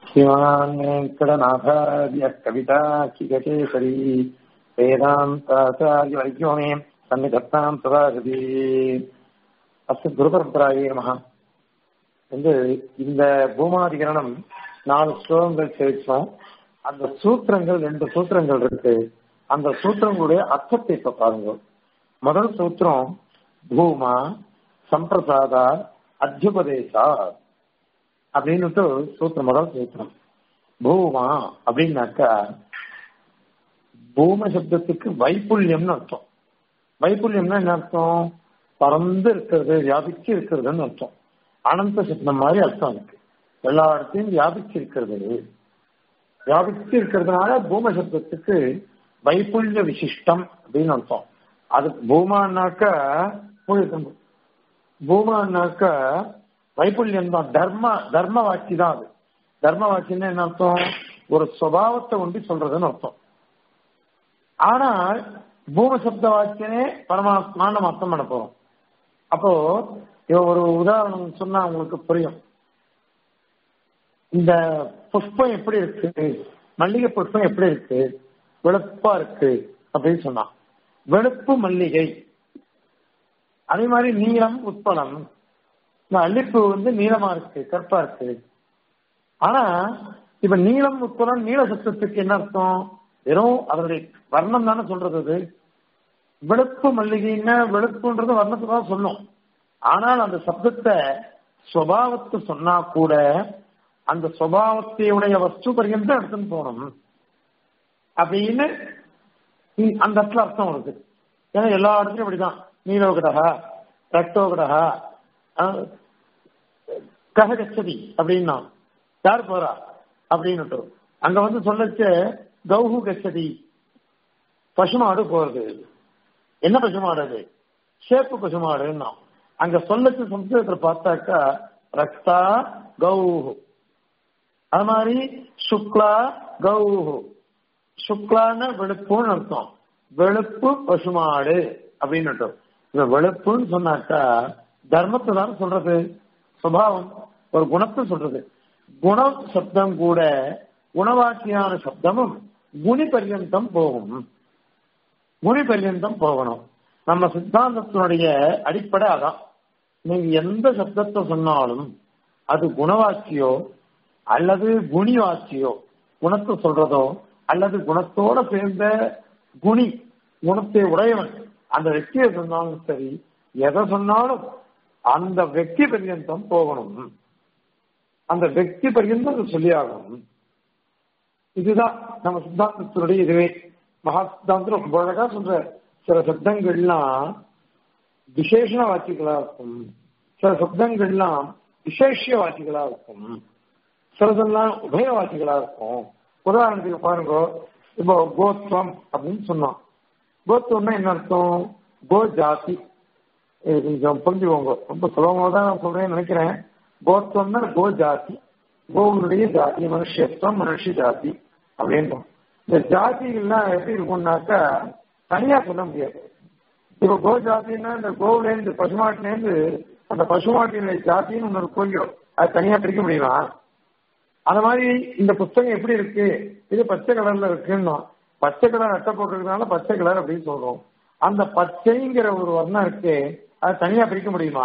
श्रीमान् वेङ्कटनाथार्य कविताखिगकेसरी वेदान्ताचार्यवर्यो मे सन्निधत्तां सदागति அஸ்து குருபரம்பராயே நமகா வந்து இந்த பூமாதிகரணம் நாலு ஸ்லோகங்கள் சேர்த்தோம் அந்த சூத்திரங்கள் ரெண்டு சூத்திரங்கள் இருக்கு அந்த சூத்திரங்களுடைய அர்த்தத்தை இப்ப பாருங்க முதல் சூத்திரம் பூமா சம்பிரசாதா அத்தியுபதேசா அப்படின்னுட்டு சூத்திரம் முதல் சூத்திரம் பூமா அப்படின்னாக்கா பூம சப்தத்துக்கு வைப்புல்யம்னு அர்த்தம் வைப்புல்யம்னா என்ன அர்த்தம் பறந்து இருக்கிறது வியாபிச்சு இருக்கிறதுன்னு அர்த்தம் அனந்த சப்தம் மாதிரி அர்த்தம் இருக்கு எல்லா இடத்தையும் வியாபிச்சு இருக்கிறது வியாபிச்சு இருக்கிறதுனால பூம சப்தத்துக்கு வைப்புல்ய விசிஷ்டம் அப்படின்னு அர்த்தம் அது பூமானாக்கா பூமானாக்கா வைப்புல்யம் தான் தர்ம தர்ம வாட்சி தான் அது தர்ம வாட்சின்னா என்ன அர்த்தம் ஒரு சுவாவத்தை ஒண்டி சொல்றதுன்னு அர்த்தம் ஆனால் பூம சப்த வாக்கியனே பரமாத்மா நம்ம அர்த்தம் பண்ண போறோம் அப்போ இவன் ஒரு உதாரணம் சொன்னா உங்களுக்கு புரியும் இந்த புஷ்பம் எப்படி இருக்கு மல்லிகை புஷ்பம் எப்படி இருக்கு வெளுப்பா இருக்கு அப்படின்னு சொன்னான் வெளுப்பு மல்லிகை அதே மாதிரி நீளம் உட்பலம் இந்த அல்லிப்பு வந்து நீளமா இருக்கு கற்பா இருக்கு ஆனா இப்ப நீளம் உட்பலம் நீள சத்தத்துக்கு என்ன அர்த்தம் வெறும் அதனுடைய வர்ணம் தானே சொல்றது அது வெளுப்பு மல்லிகைன்னா வெளுப்புன்றது வர்ணத்தை தான் சொல்லும் ஆனால் அந்த சப்தத்தை சுவாவத்தை சொன்னா கூட அந்த சுவாவத்தையுடைய வஸ்து பரியந்தம் எடுத்துன்னு போகணும் அப்படின்னு அந்த இடத்துல அர்த்தம் வருது ஏன்னா எல்லா இடத்துலயும் அப்படிதான் நீலோகடகா ரக்தோகடகா ககச்சதி அப்படின்னா யார் போறா அப்படின்னு அங்க வந்து சொல்லச்ச கௌஹு கச்சதி பசுமாடு போறது என்ன பசுமாடு அது சேப்பு பசுமாடுன்னா அங்க சொல்லச்சு சம்ஸ்கிருதத்துல பார்த்தாக்கா ரக்தா கௌஹு அது மாதிரி சுக்லா கௌஹு சுக்லான்னு வெளுப்புன்னு அர்த்தம் வெளுப்பு பசுமாடு அப்படின்னு இந்த வெளுப்புன்னு சொன்னாக்கா தர்மத்தை தான் சொல்றது சுபாவம் ஒரு குணத்தை சொல்றது குண சப்தம் கூட குணவாக்கியான சப்தமும் குணி பர்யந்தம் போகும் குணி பர்யந்தம் போகணும் நம்ம சித்தாந்தத்தினுடைய அடிப்படை அதான் நீங்க எந்த சப்தத்தை சொன்னாலும் அது குணவாக்கியோ அல்லது குணி வாக்கியோ குணத்தை சொல்றதோ அல்லது குணத்தோட சேர்ந்த குணி குணத்தை உடையவன் அந்த வெற்றியை சொன்னாலும் சரி எதை சொன்னாலும் அந்த வெற்றி பர்யந்தம் போகணும் அந்த வெற்றி பர்யந்தம் சொல்லி ஆகணும் இதுதான் நம்ம சித்தாந்தத்தினுடைய இதுவே மகா சித்தாந்தம் ரொம்ப அழகா சொல்ற சில சப்தங்கள்லாம் விசேஷண வாக்கிகளா இருக்கும் சில சப்தங்கள்லாம் விசேஷ வாக்கிகளா இருக்கும் சிலதெல்லாம் உபய வாக்கிகளா இருக்கும் உதாரணத்துக்கு பாருங்க இப்போ கோத்வம் அப்படின்னு சொன்னோம் கோத்வம்னா என்ன அர்த்தம் கோ ஜாதி கொஞ்சம் புரிஞ்சுக்கோங்க ரொம்ப சுலபமாக தான் நான் சொல்றேன்னு நினைக்கிறேன் கோத்வம்னா கோ ஜாதி கோவனுடைய ஜாதி மனுஷத்துவம் மனுஷ ஜாதி அப்படின்றோம் இந்த ஜாதிகள்லாம் எப்படி இருக்கும்னாக்கா தனியா சொல்ல முடியாது இப்ப கோ ஜாதின்னா இந்த கோவிலேருந்து பசுமாட்டிலேருந்து அந்த பசுமாட்டினுடைய ஜாத்தின்னு ஒன்று கொஞ்சம் அது தனியா பிரிக்க முடியுமா அந்த மாதிரி இந்த புத்தகம் எப்படி இருக்கு இது பச்சை கலர்ல இருக்குன்னா பச்சை கலர் அட்டை போட்டிருக்கனால பச்சை கலர் அப்படின்னு சொல்றோம் அந்த பச்சைங்கிற ஒரு வர்ணம் இருக்கு அது தனியா பிரிக்க முடியுமா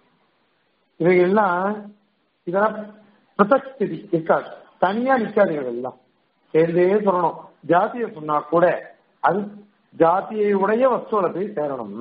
இவைகள்லாம் இதெல்லாம் பிரதக் ஸ்திதி இருக்காது தனியா நிக்காது எல்லாம் சேர்ந்தே சொல்லணும் ஜாதியை சொன்னா கூட அது ஜாத்தியை உடைய வஸ்துவில போய் சேரணும்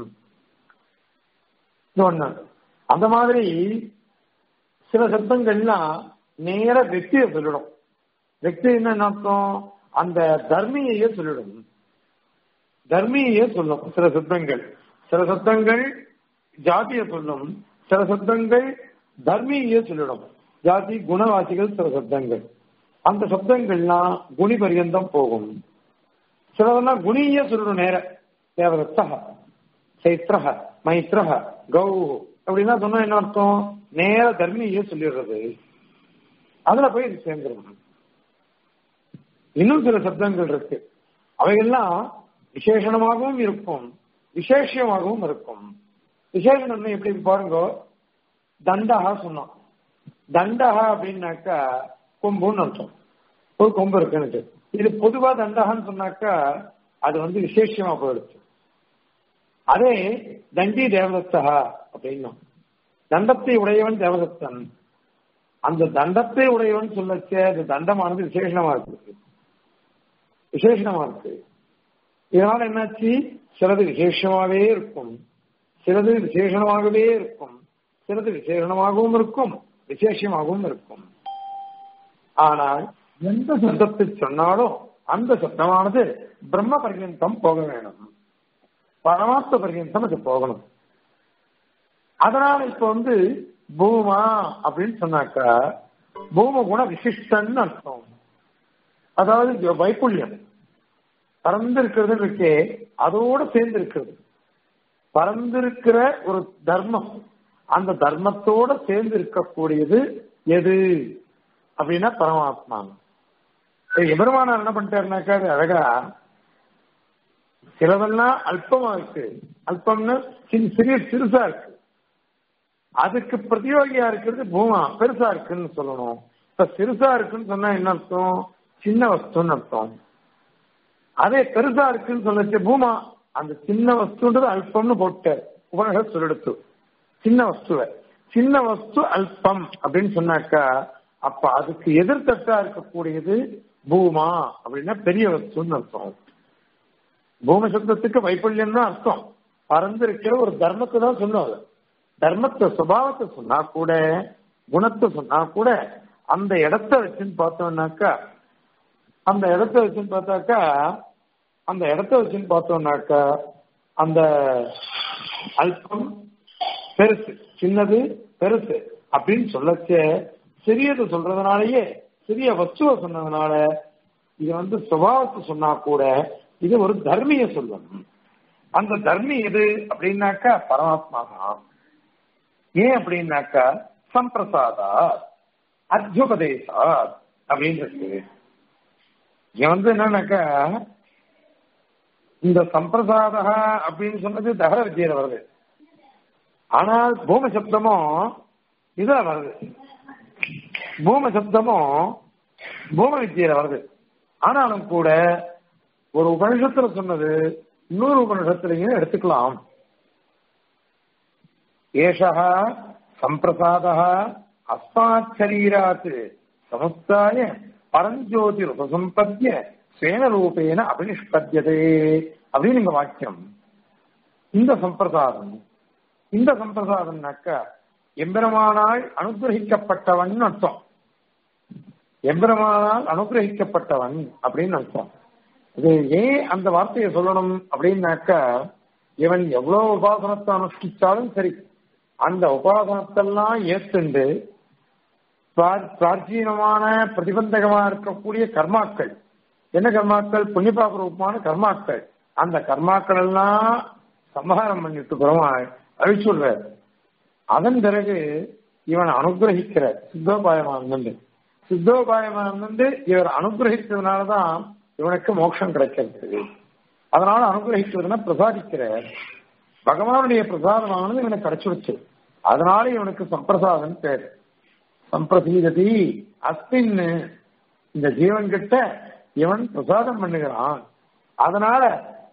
ஒண்ணு அந்த மாதிரி சில சப்தங்கள்லாம் நேர வெற்றியை சொல்லிடும் வெற்றி என்ன அர்த்தம் அந்த தர்மியையே சொல்லிடும் தர்மியையே சொல்லும் சில சப்தங்கள் சில சப்தங்கள் ஜாதியை சொல்லும் சில சப்தங்கள் தர்மியையே சொல்லிடும் ஜாதி குணவாசிகள் சில சப்தங்கள் அந்த சப்தங்கள்லாம் குணி பரியந்தம் போகும் சிலதெல்லாம் குணியே சொல்லணும் நேர தேவதத்தக சைத்ரஹ மைத்ரஹ கௌ அப்படின்னா சொன்னா என்ன அர்த்தம் நேர தர்மியே சொல்லிடுறது அதுல போய் இது சேர்ந்துடும் இன்னும் சில சப்தங்கள் இருக்கு அவைகள்லாம் விசேஷணமாகவும் இருக்கும் விசேஷமாகவும் இருக்கும் விசேஷணம் எப்படி பாருங்க தண்டகா சொன்னோம் தண்டகா அப்படின்னாக்கா கொம்புன்னு அர்த்தம் ஒரு கொம்பு இருக்குன்னு இது பொதுவா தண்டகன்னு சொன்னாக்கா அது வந்து விசேஷமா போயிடுச்சு அதே தண்டி தேவதத்தா அப்படின்னும் தண்டத்தை உடையவன் தேவதத்தன் அந்த தண்டத்தை உடையவன் சொல்லச்சே அந்த தண்டமானது விசேஷமா இருக்கு விசேஷமா இருக்கு இதனால என்னாச்சு சிலது விசேஷமாவே இருக்கும் சிலது விசேஷமாகவே இருக்கும் சிலது விசேஷமாகவும் இருக்கும் விசேஷமாகவும் இருக்கும் ஆனால் எந்த சப்தத்தை சொன்னாலும் அந்த சப்தமானது பிரம்ம பர்யந்தம் போக வேணும் பரமாத்ம பர்யந்தம் அது போகணும் அதனால இப்ப வந்து பூமா அப்படின்னு சொன்னாக்கா பூம குண விசிஷ்டன்னு அர்த்தம் அதாவது வைப்புள்ளியம் பறந்து இருக்கிறது இருக்கே அதோட சேர்ந்து இருக்கிறது பறந்திருக்கிற ஒரு தர்மம் அந்த தர்மத்தோட சேர்ந்து இருக்கக்கூடியது எது அப்படின்னா பரமாத்மா எபெருமானார் என்ன பண்ணிட்டாருனாக்கா அது அழகா சிலதெல்லாம் அல்பமா இருக்கு அல்பம்னு சிறிய சிறுசா இருக்கு அதுக்கு பிரதியோகியா இருக்கிறது பூமா பெருசா இருக்குன்னு சொல்லணும் இப்ப சிறுசா இருக்குன்னு சொன்னா என்ன அர்த்தம் சின்ன வஸ்துன்னு அர்த்தம் அதே பெருசா இருக்குன்னு சொல்லச்சு பூமா அந்த சின்ன வஸ்துன்றது அல்பம்னு போட்ட உபநக சொல்லெடுத்து சின்ன வஸ்துவ சின்ன வஸ்து அல்பம் அப்படின்னு சொன்னாக்கா அப்ப அதுக்கு எதிர்த்தட்டா இருக்கக்கூடியது பூமா அப்படின்னா பெரிய வஸ்துன்னு அர்த்தம் பூம சப்தத்துக்கு வைப்பல்யம் தான் அர்த்தம் பறந்து இருக்கிற ஒரு தர்மத்தை தான் சொல்லுவாங்க தர்மத்தை சுபாவத்தை சொன்னா கூட குணத்தை சொன்னா கூட அந்த இடத்த வச்சுன்னு பார்த்தோம்னாக்கா அந்த இடத்த வச்சுன்னு பார்த்தாக்கா அந்த இடத்த வச்சுன்னு பார்த்தோம்னாக்கா அந்த அல்பம் பெருசு சின்னது பெருசு அப்படின்னு சொல்லச்ச சிறியது சொல்றதுனாலயே சிறிய வஸ்துவை சொன்னதுனால இது வந்து சுபாவத்தை சொன்னா கூட இது ஒரு தர்மிய சொல்லணும் அந்த தர்மி எது அப்படின்னாக்கா பரமாத்மா தான் ஏன் அப்படின்னாக்கா சம்பிரசாதா அத்யுபதேசா அப்படின்றது இங்க வந்து என்னன்னாக்கா இந்த சம்பிரசாதா அப்படின்னு சொன்னது தகர வித்தியில வருது ஆனால் பூம சப்தமும் இதுல வருது பூம சப்தமும் பூம வித்தியில வருது ஆனாலும் கூட ஒரு உபனிஷத்துல சொன்னது இன்னொரு உபனிஷத்திலையும் எடுத்துக்கலாம் ஏஷா சம்பிரசாதா அஸ்மாத் சரீராத் சமுத்தாய பரஞ்சோதி உபசம்பத்திய சேன ரூபேன அபினிஷ்பத்தியதே அப்படின்னு இங்க வாக்கியம் இந்த சம்பிரசாதம் இந்த சம்பிரசாதம்னாக்கா எம்பெருமானால் அனுகிரகிக்கப்பட்டவன் அர்த்தம் எம்பெருமானால் அனுகிரகிக்கப்பட்டவன் அப்படின்னு அர்த்தம் இது ஏன் அந்த வார்த்தையை சொல்லணும் அப்படின்னாக்கா இவன் எவ்வளவு உபாசனத்தை அனுஷ்டிச்சாலும் சரி அந்த உபாசனத்தெல்லாம் ஏத்துண்டு பிராச்சீனமான பிரதிபந்தகமா இருக்கக்கூடிய கர்மாக்கள் என்ன கர்மாக்கள் புண்ணியபாப ரூபமான கர்மாக்கள் அந்த கர்மாக்கள் எல்லாம் சம்ஹாரம் பண்ணிட்டு பெருமாள் அழிச்சுடுறார் அதன் பிறகு இவன் அனுகிரகிக்கிற சித்தோபாயமானந்து சித்தோபாயமானந்து இவர் அனுகிரகித்ததுனாலதான் இவனுக்கு மோட்சம் கிடைக்கிறது அதனால அனுகிரகிக்கிறதுனா பிரசாதிக்கிற பகவானுடைய பிரசாதமானது இவனுக்கு கிடைச்சிருச்சு அதனால இவனுக்கு சம்பிரசாதம் பேர் சம்பிரசீததி அஸ்தின்னு இந்த ஜீவன் கிட்ட இவன் பிரசாதம் பண்ணுகிறான் அதனால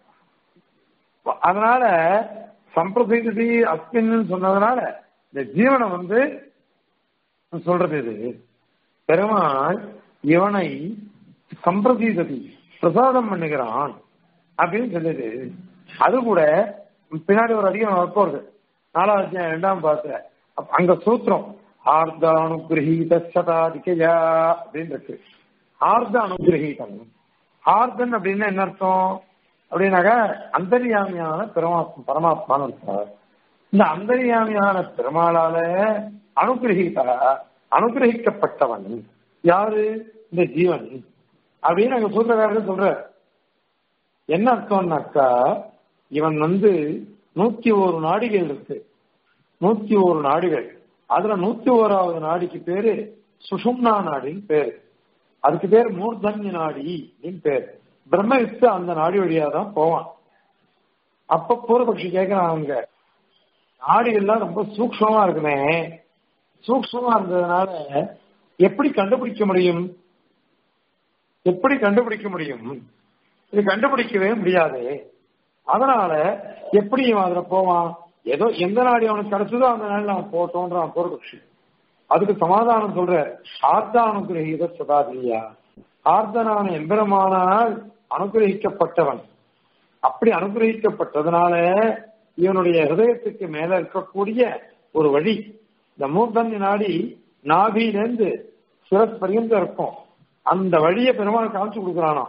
அதனால சம்பிரசீததி அஸ்தின்னு சொன்னதுனால இந்த ஜீவனை வந்து சொல்றது இது பெருமாள் இவனை சம்பிரசீததி பிரசாதம் பண்ணுகிறான் அப்படின்னு சொல்லுது அது கூட பின்னாடி ஒரு அதிகம் வரப்போறது நாலாவது அத்தியாயம் இரண்டாம் பாத்துல அங்க சூத்திரம் ஆர்த அனுகிரகீத சதாதிகயா அப்படின்னு இருக்கு ஆர்த அனுகிரகீதம் ஆர்தன் அப்படின்னா என்ன அர்த்தம் அப்படின்னாக்கா அந்தரியாமியான பெருமாத்மா பரமாத்மான்னு அர்த்தம் இந்த அந்தரியாமியான பெருமாளால அனுகிரகிதா அனுகிரகிக்கப்பட்டவன் யாரு இந்த ஜீவன் அப்படின்னு அங்க சூத்திரக்காரர் சொல்ற என்ன அர்த்தம்னாக்கா இவன் வந்து நூத்தி ஒரு நாடிகள் இருக்கு நூத்தி ஒரு நாடிகள் அதுல நூத்தி ஓராவது நாடிக்கு பேரு சுஷும்னா நாடின்னு பேரு அதுக்கு பேர் மூர்தன்ய நாடி அப்படின்னு பேர் பிரம்மவித்து அந்த நாடி வழியா தான் போவான் அப்ப பூர்வபக்ஷி கேட்கிறான் அவங்க நாடிகள்லாம் ரொம்ப சூக்ஷமா இருக்குமே சூக்ஷமா இருந்ததுனால எப்படி கண்டுபிடிக்க முடியும் எப்படி கண்டுபிடிக்க முடியும் இது கண்டுபிடிக்கவே முடியாது அதனால எப்படி இவன் அதுல போவான் ஏதோ எந்த நாடு அவனுக்கு கிடைச்சதோ அந்த நாள் அவன் போட்டோன்றான் பூர்வபக்ஷி அதுக்கு சமாதானம் சொல்ற ஆர்த்தானுகிரகீத சதாதியா ஆர்த்தனான எம்பெருமானால் அனுகிரகிக்கப்பட்டவன் அப்படி அனுகிரகிக்கப்பட்டதுனால இவனுடைய ஹிருதயத்துக்கு மேல இருக்கக்கூடிய ஒரு வழி இந்த மூர்த்தன் நாடி நாபியிலேருந்து சிரஸ் பரியந்தம் இருக்கும் அந்த வழியை பெருமாள் காமிச்சு கொடுக்குறானா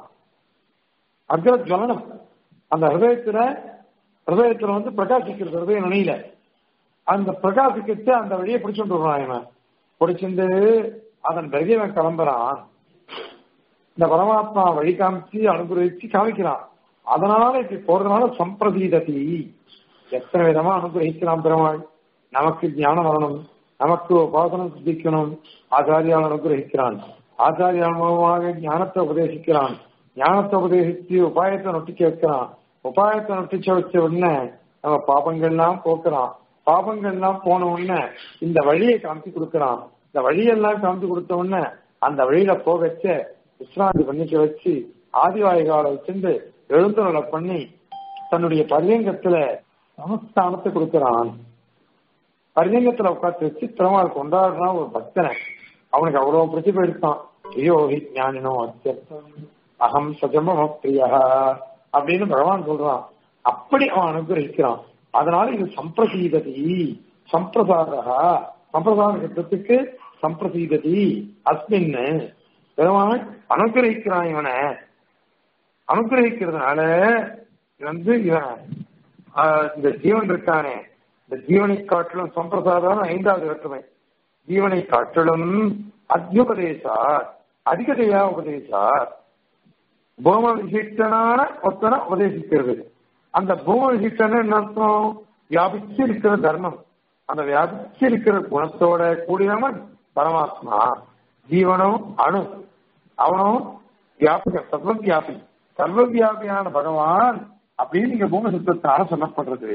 அக்ர ஜலனம் அந்த ஹிருதயத்துல ஹிருதயத்துல வந்து பிரகாசிக்கிறது ஹிருதய நுனியில அந்த பிரகாசிக்கிட்டு அந்த வழியை பிடிச்சுட்டு வருவான் இவன் பிடிச்சிருந்து அதன் பிறகு இவன் கிளம்புறான் இந்த பரமாத்மா வழி காமிச்சு அனுகிரகிச்சு காமிக்கிறான் அதனால இப்படி போறதுனால சம்பிரதீததி எத்தனை விதமா அனுகிரகிக்கிறான் பெருமாள் நமக்கு ஞானம் வரணும் நமக்கு உபாசனம் சித்திக்கணும் ஆச்சாரியால் அனுகிரகிக்கிறான் ஆச்சாரியால் மூலமாக ஞானத்தை உபதேசிக்கிறான் ஞானத்தை உபதேசித்து உபாயத்தை நொட்டிக்க வைக்கிறான் உபாயத்தை நொட்டிச்ச வச்ச உடனே நம்ம பாபங்கள்லாம் போக்குறான் பாபங்கள்லாம் போன உடனே இந்த வழியை காமிச்சு கொடுக்கறான் இந்த வழியெல்லாம் காமிச்சு கொடுத்த உடனே அந்த வழியில போக வச்ச விஸ்ராந்தி பண்ணிக்க வச்சு ஆதிவாயுகால வச்சிருந்து எழுந்துணலை பண்ணி தன்னுடைய பரியங்கத்துல சமஸ்தானத்தை கொடுக்கறான் பரியங்கத்துல உட்காந்து வச்சு திருமால் கொண்டாடுறான் ஒரு பக்தனை அவனுக்கு அவ்வளவு பிரதிபை எடுத்தான் ஐயோ ஹி ஞானினோ அத்தியர்த்தம் அகம் சஜமம பிரியா அப்படின்னு பகவான் சொல்றான் அப்படி அவன் அனுகிரகிக்கிறான் அதனால இது சம்பிரசீததி சம்பிரசாதா சம்பிரசாத சப்தத்துக்கு சம்பிரசீததி அஸ்மின்னு பெருமான் அனுகிரகிக்கிறான் இவனை அனுகிரகிக்கிறதுனால வந்து இவன் இந்த ஜீவன் இருக்கானே இந்த ஜீவனை காட்டிலும் சம்பிரசாதான ஐந்தாவது வேற்றுமை ஜீவனை காட்டிலும் அத்யுபதேசார் அதிகதையா உபதேசார் பூம விசிஷ்டனான ஒத்தனை உபதேசிக்கிறது அந்த பூம விசிஷ்டன என்ன அர்த்தம் வியாபிச்சு இருக்கிற தர்மம் அந்த வியாபிச்சு இருக்கிற குணத்தோட கூடியவன் பரமாத்மா ஜீவனும் அணு அவனும் வியாபிக சர்வ வியாபி சர்வ வியாபியான பகவான் அப்படின்னு இங்க பூம சித்தத்தால சொல்லப்படுறது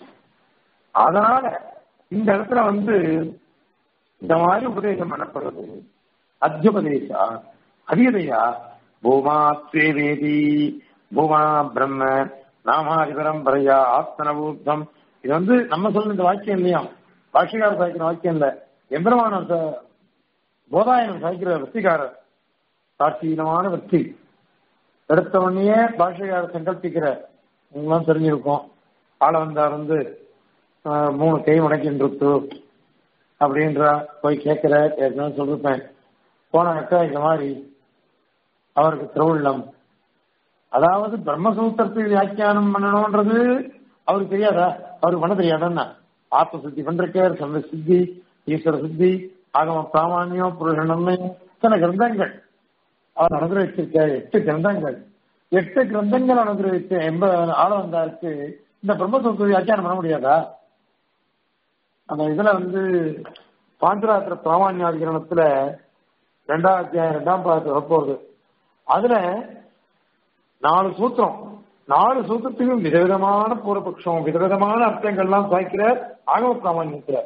அதனால இந்த இடத்துல வந்து இந்த மாதிரி உபதேசம் பண்ணப்படுறது அத்தியுபதேசா அதிகதையா பூமா வேதி பூமா பிரம்ம நாமாதிபரம் பரையா ஆத்மனபூத்தம் இது வந்து நம்ம சொல்ற இந்த வாக்கியம் இல்லையா பாஷிகார சாய்க்கிற வாக்கியம் இல்ல எம்பெருமான போதாயனம் சாய்க்கிற வெற்றிகாரர் சாட்சியமான வெற்றி எடுத்த உடனே பாஷையார சங்கல்பிக்கிற உங்களாம் தெரிஞ்சிருக்கும் ஆள வந்தார் வந்து மூணு கை மடக்கின்றது அப்படின்ற போய் கேட்கிற ஏற்கனவே சொல்லிருப்பேன் போனாக்கா இந்த மாதிரி அவருக்கு திருவுள்ளம் அதாவது பிரம்மசூத்திரத்துக்கு வியாக்கியானம் பண்ணணும்ன்றது அவருக்கு தெரியாதா அவருக்கு பண்ண தெரியாதா ஆத்ம சித்தி பண்றக்கார் சந்த சித்தி ஈஸ்வர சித்தி ஆகம பிராமான்யம் புருஷனம்மை இத்தனை கிரந்தங்கள் அவர் அனுகிரகிச்சிருக்கார் எட்டு கிரந்தங்கள் எட்டு கிரந்தங்கள் அனுகிரகிச்ச எம்ப ஆள வந்தாருக்கு இந்த பிரம்மசூத்திர வியாக்கியானம் பண்ண முடியாதா அந்த இதுல வந்து பாஞ்சராத்திர பிராமான்யாதிகரணத்துல ரெண்டாம் அத்தியாயம் ரெண்டாம் பாகத்து வரப்போகுது அதுல நாலு சூத்திரம் நாலு சூத்திரத்துக்கும் விதவிதமான பூர்வபக்ஷம் விதவிதமான அர்த்தங்கள்லாம் சாய்க்கிறார் ஆகம பிராமணியத்தில்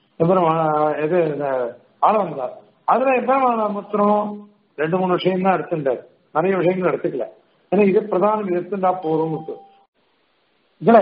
எது ஆளவந்தார் அதுல எப்ப மாத்திரம் ரெண்டு மூணு விஷயம் தான் எடுத்துட்டார் நிறைய விஷயங்கள் எடுத்துக்கல ஏன்னா இது பிரதானம் எடுத்துட்டா போறோம் இதுல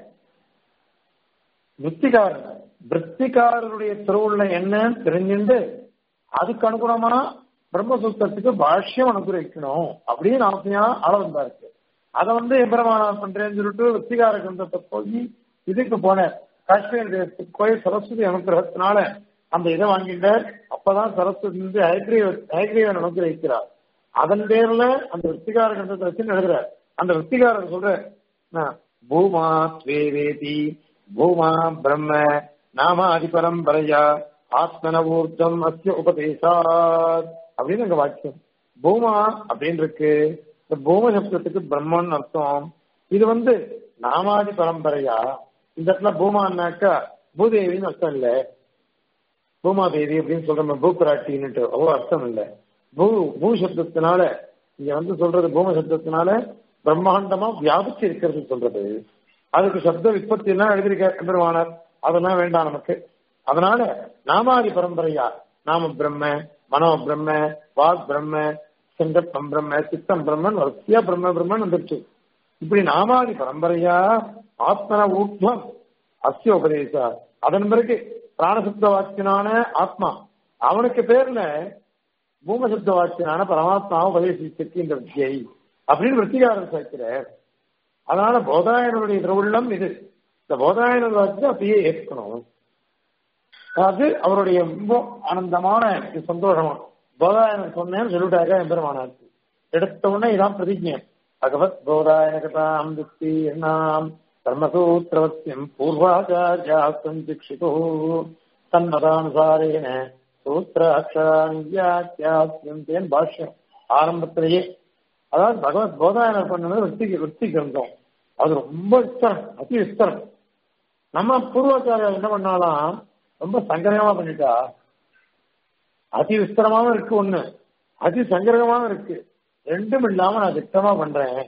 விற்பிகாரர் விற்பிகாரருடைய திருவுள்ள என்னன்னு தெரிஞ்சுட்டு அதுக்கு அனுகுணமா பிரம்மசூத்திரத்துக்கு பாஷ்யம் அனுகிரகிக்கணும் அப்படின்னு ஆசையா அளவந்தா இருக்கு அதை வந்து எம்பிரமாணம் பண்றேன்னு சொல்லிட்டு விற்பிகார கிரந்தத்தை போய் இதுக்கு போன காஷ்மீர் தேசத்துக்கு போய் சரஸ்வதி அனுகிரகத்தினால அந்த இதை வாங்கிட்டார் அப்பதான் சரஸ்வதி வந்து ஹைகிரீவ ஹைகிரீவன் அனுகிரகிக்கிறார் அதன் பேர்ல அந்த விற்பிகார கிரந்தத்தை வச்சு எழுதுறார் அந்த விற்பிகாரர் சொல்ற பூமா ஸ்வேவேதி பூமா பிரம்ம நாமாதி பரம்பரையா ஆத்மனவூர்த்தம் அஸ்ய உபதேசாத் அப்படின்னு அங்க வாக்கியம் பூமா அப்படின்னு இருக்கு இந்த பூம சப்தத்துக்கு பிரம்மன் அர்த்தம் இது வந்து நாமாதி பரம்பரையா இந்த இடத்துல பூமான்னாக்கா பூதேவின்னு அர்த்தம் இல்ல பூமாதேவி அப்படின்னு சொல்றோம் பூப்பிராட்டின்னுட்டு அவ்வளவு அர்த்தம் இல்ல பூ பூ சப்தத்தினால இங்க வந்து சொல்றது பூம சப்தத்தினால பிரம்மாண்டமா வியாபிச்சு இருக்கிறது சொல்றது அதுக்கு சப்த விற்பத்தி எல்லாம் எழுதியிருக்க பெருமானார் அதெல்லாம் வேண்டாம் நமக்கு அதனால நாமாதி பரம்பரையா நாம பிரம்ம மனோ பிரம்ம வாக் பிரம்ம செங்கப்பம் பிரம்ம சித்தம் பிரம்மன் வரிசையா பிரம்ம பிரம்மன் வந்துருச்சு இப்படி நாமாதி பரம்பரையா ஆத்மன ஊர்த்வம் அஸ்ய உபதேசா அதன் பிறகு பிராணசுத்த வாக்கியனான ஆத்மா அவனுக்கு பேர்ல பூமசுத்த வாக்கியனான பரமாத்மாவை உபதேசிச்சிருக்கு இந்த வித்தியை அப்படின்னு விற்த்திகாரர் சேர்க்கிறார் அதனால போதாயனருடைய திருவுள்ளம் இது இந்த போதாயனர் வாக்கியம் அப்படியே ஏற்கணும் அது அவருடைய ரொம்ப ஆனந்தமான சந்தோஷமா போதாயனர் சொன்னேன்னு சொல்லிட்டாங்க எம்பெருமானாருக்கு எடுத்த உடனே இதான் பிரதிஜை பகவத் போதாயனகதாம் துக்தி எண்ணாம் கர்மசூத்திரவசியம் பூர்வாச்சாரியாஸ்தம் திக்ஷிதோ தன்மதானுசாரேன சூத்திர அக்ஷரான் பாஷ்யம் ஆரம்பத்திலேயே அதாவது பகவத் போதாயனர் பண்ணது விற்பி விற்பி கிரந்தம் அது ரொம்ப விஸ்தரம் அதி விஸ்தரம் நம்ம பூர்வாச்சாரியார் என்ன பண்ணாலாம் ரொம்ப சங்கரகமா பண்ணிட்டா அதி விஸ்தரமாவும் இருக்கு ஒண்ணு அதி சங்கரகமாவும் இருக்கு ரெண்டும் இல்லாம நான் திட்டமா பண்றேன்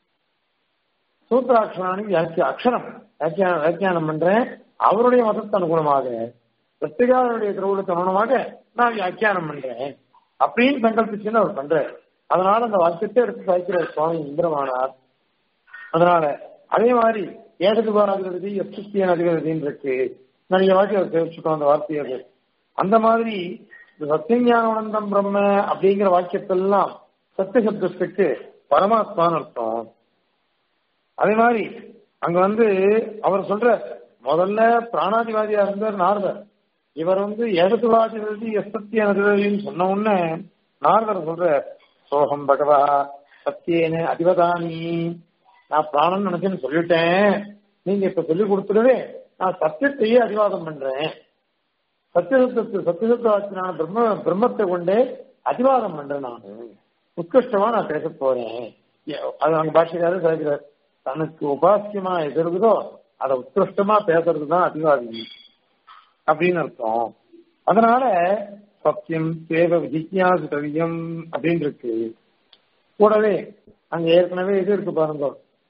சூத்திராட்சராணி வியாக்கிய அக்ஷரம் வியாக்கியான வியாக்கியானம் பண்றேன் அவருடைய மதத்து அனுகுணமாக பிரத்திகாரனுடைய திருவுளத்து அனுகுணமாக நான் வியாக்கியானம் பண்றேன் அப்படின்னு சங்கல்பிச்சுன்னு அவர் பண்றாரு அதனால அந்த வாக்கியத்தை எடுத்து சாய்க்கிறார் சுவாமி இந்திரமானார் அதனால அதே மாதிரி ஏகதுபார் அதிகதி எப்சிஸ்தியன் அதிகதின்னு இருக்கு நிறைய வாட்டி அவர் தெரிவிச்சுட்டோம் அந்த வார்த்தையை அந்த மாதிரி சத்தியஞானந்தம் பிரம்ம அப்படிங்கிற வாக்கியத்தெல்லாம் சத்திய சப்தத்துக்கு பரமாத்மான்னு அர்த்தம் அதே மாதிரி அங்க வந்து அவர் சொல்ற முதல்ல பிராணாதிவாதியா இருந்தார் நாரதர் இவர் வந்து ஏகத்துவாதிபதி எசத்திய அதிபதினு சொன்ன உடனே நாரதர் சொல்ற சோகம் பகவா சத்தியேன அதிபதானி நான் பிராணன் நினைச்சேன்னு சொல்லிட்டேன் நீங்க இப்ப சொல்லி கொடுத்துடவே நான் சத்தியத்தையே அதிவாதம் பண்றேன் சத்தியசத்து சத்தியசத்தாச்சினான பிரம்ம பிரம்மத்தை கொண்டே அதிவாதம் பண்றேன் நான் உத்கிருஷ்டமா நான் பேச போறேன் அது அங்க பாஷைக்காரர் சொல்கிறார் தனக்கு உபாசியமா எது இருக்குதோ அதை உத்கிருஷ்டமா பேசுறது தான் அதிவாதி அப்படின்னு அர்த்தம் அதனால சத்தியம் தேவ விஜிஜாசு கவியம் அப்படின்னு இருக்கு கூடவே அங்க ஏற்கனவே இது இருக்கு பாருங்க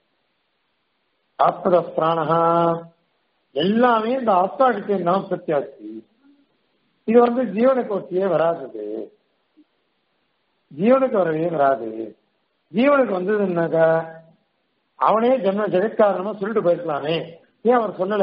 ஆத்மத பிராணஹா எல்லாமே இந்த ஆத்மா கிட்டே நாம் சத்தியாச்சு இது வந்து ஜீவனுக்கு ஒட்டியே வராது ஜீவனுக்கு வரவே வராது ஜீவனுக்கு வந்ததுன்னாக்கா அவனே ஜென்ம ஜெகத்காரணமா சொல்லிட்டு போயிருக்கலாமே ஏன் அவர் சொல்லல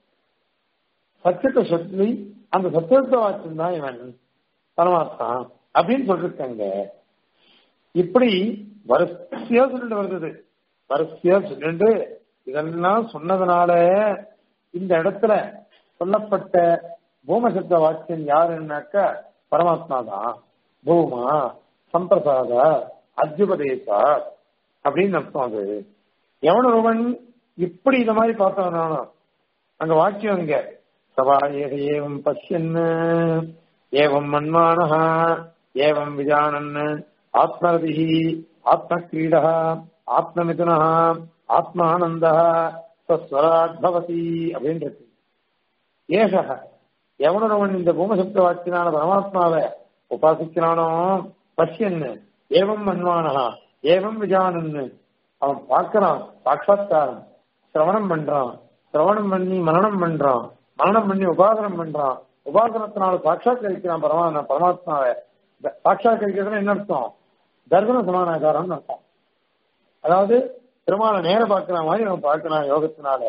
சத்தியத்தை சொல்லி அந்த சத்தியத்தை வாக்கியம் தான் இவன் பரமாத்மா அப்படின்னு சொல்லிருக்காங்க இப்படி வரிசையா சொல்லிட்டு வருது வரிசையா சொல்லிட்டு இதெல்லாம் சொன்னதுனால இந்த இடத்துல சொல்லப்பட்ட பூமசப்த வாக்கியம் யாருன்னாக்கா பரமாத்மா தான் பூமா சம்பிரசாத அத்யுபதேசா அப்படின்னு அர்த்தம் அது எவனொருவன் இப்படி இந்த மாதிரி பார்த்தவனாலும் அங்க வாக்கியம் இங்க சபா ஏக ஏவம் பசியன் ஏவம் மன்மானஹ ஏவம் விஜானன் ஆத்மரதி ஆத்மக்ரீட ஆத்மமிதுன ஆத்மானந்த ஸ்வராட் பவதி அப்படின்னு இருக்கு ஏஷக எவனொருவன் இந்த பூமசப்த வாக்கியனான பரமாத்மாவை உபாசிக்கிறானோ பசியன் ஏவம் மன்மானஹா ஏவம் விஜானன்னு அவன் பார்க்கறான் சாட்சாத்காரம் சிரவணம் பண்றான் சிரவணம் பண்ணி மரணம் பண்றான் மரணம் பண்ணி உபாசனம் பண்றான் உபாசனத்தினால சாட்சாத்கரிக்கிறான் பரமா பரமாத்மாவை சாட்சாத்கரிக்கிறதுனா என்ன அர்த்தம் தர்சன சமானாகாரம்னு அர்த்தம் அதாவது பெருமாளை நேர பார்க்கிற மாதிரி அவன் பார்க்கிறான் யோகத்தினால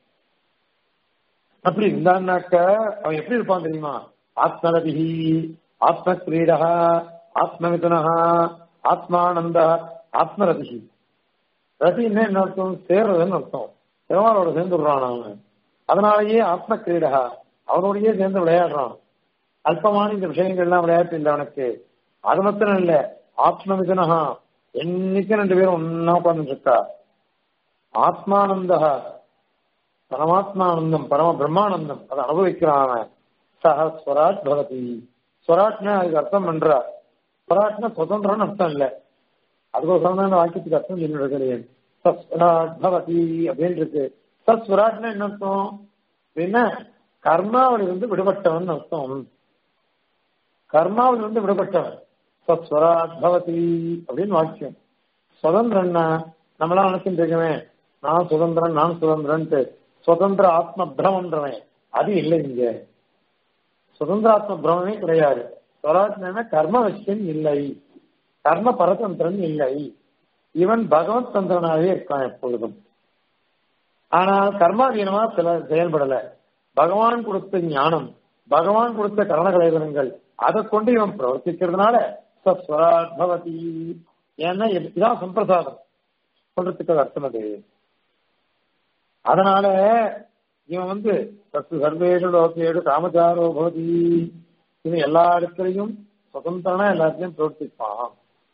அப்படி இருந்தான்னாக்க அவன் எப்படி இருப்பான் தெரியுமா ஆத்மரதிஹி ஆத்ம கிரீடா ஆத்மமிதுனஹா ஆத்மானந்த ஆத்மரதிஹி ரதின்னு என்ன அர்த்தம் சேர்றதுன்னு அர்த்தம் பெருமாளோட சேர்ந்துடுறான் அவன் அதனாலேயே ஆத்ம கிரீடா அவனோடயே சேர்ந்து விளையாடுறான் அல்பமான இந்த விஷயங்கள்லாம் விளையாட்டு இல்லை அவனுக்கு அது மாத்திரம் இல்ல ஆத்மமிதனஹா என்னைக்கும் ரெண்டு பேரும் ஒன்னா உட்கார்ந்து இருக்கா ஆத்மானந்தா பரமாத்மானந்தம் பரம பிரம்மானந்தம் அதை அனுபவிக்கிறான் அவன் சஹ ஸ்வராட் பவதி ஸ்வராட்னா அதுக்கு அர்த்தம் பண்றா ஸ்வராட்னா சுதந்திரம்னு அர்த்தம் இல்ல அதுக்கோசரம் தான் இந்த வாக்கியத்துக்கு அர்த்தம் சொல்லிட்டு கிடையாது சஸ்வராட் பவதி அப்படின்னு இருக்கு சஸ்வராட்னா என்ன அர்த்தம் அப்படின்னா கர்மாவில் இருந்து விடுபட்டவன் அர்த்தம் கர்மாவில் இருந்து விடுபட்டவன் சஸ்வராட் பவதி அப்படின்னு வாக்கியம் சுதந்திரன்னா நம்மளாம் நினைச்சுட்டு இருக்கவே நான் சுதந்திரன் நான் சுதந்திரன்ட்டு சுதந்திர ஆத்ம பிரமன்றவன் அது இல்லை இங்க சுதந்திர ஆத்ம பிரமே கிடையாது ஸ்வராஜ்னா கர்மவசியம் இல்லை கர்ம பரதந்திரன் இல்லை இவன் பகவத் தந்திரனாகவே இருக்கான் எப்பொழுதும் ஆனால் கர்மாதீனமா சில செயல்படல பகவான் கொடுத்த ஞானம் பகவான் கொடுத்த கரணகலைவனங்கள் அதை கொண்டு இவன் பிரவர்த்திக்கிறதுனால சஸ்வராட் பவதி ஏன்னா இதான் சம்பிரசாதம் சொல்றதுக்கு அர்த்தம் அது அதனால இவன் வந்து சத்து சர்வேஷு லோகேடு காமச்சாரோ பவதி இவன் எல்லா இடத்துலையும் சுதந்திரனா எல்லாத்தையும் பிரவர்த்திப்பான்